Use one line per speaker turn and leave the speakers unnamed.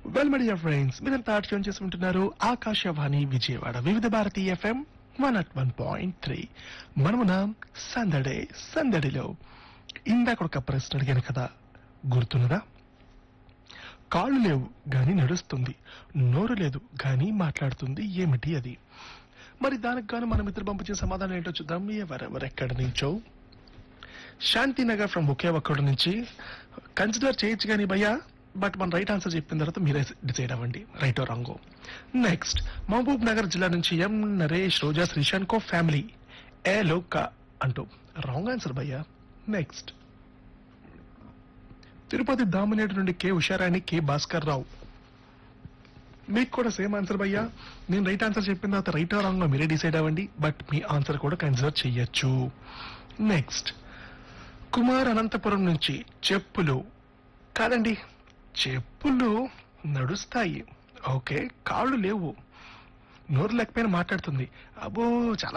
well my dear friends మీరంతా tune చేసి ఉంటున్నారు Akashvani Vijayawada Vividh Bharati FM one at one point three మనమున సందడే సందడిలో ఇందాక ఒక ప్రశ్న అడిగాను కదా గుర్తున్నదా కాళ్ళు లేవు గాని నడుస్తుంది నోరు లేదు గాని మాట్లాడుతుంది ఏమిటి అది మరి దానికి గాను మనం ఇద్దరు పంపించిన సమాధానం ఏంటో చూద్దాం ఎవరెవరెక్కడి నుంచో శాంతినగర్ ఫ్రమ్ ఒకే ఒక్కడి నుంచి కన్సిడర్ చేయొచ్చు కానీ భయ్యా బట్ మన రైట్ ఆన్సర్ చెప్పిన తర్వాత మీరే డిసైడ్ అవ్వండి రైట్ రాంగో నెక్స్ట్ మహబూబ్ నగర్ జిల్లా నుంచి ఎం నరేష్ రోజా శ్రీశాంత్ కో ఫ్యామిలీ ఏ లోక అంటూ రాంగ్ ఆన్సర్ భయ్యా నెక్స్ట్ తిరుపతి దామినేడు నుండి కె ఉషారాణి కె భాస్కర్ రావు మీకు కూడా సేమ్ ఆన్సర్ భయ్యా నేను రైట్ ఆన్సర్ చెప్పిన తర్వాత రైట్ రాంగ్ మీరే డిసైడ్ అవ్వండి బట్ మీ ఆన్సర్ కూడా కన్సిడర్ చెయ్యొచ్చు నెక్స్ట్ కుమార్ అనంతపురం నుంచి చెప్పులు కాదండి చెప్పులు నడుస్తాయి ఓకే కాళ్ళు లేవు నోరు లేకపోయినా మాట్లాడుతుంది అబ్బో చాలా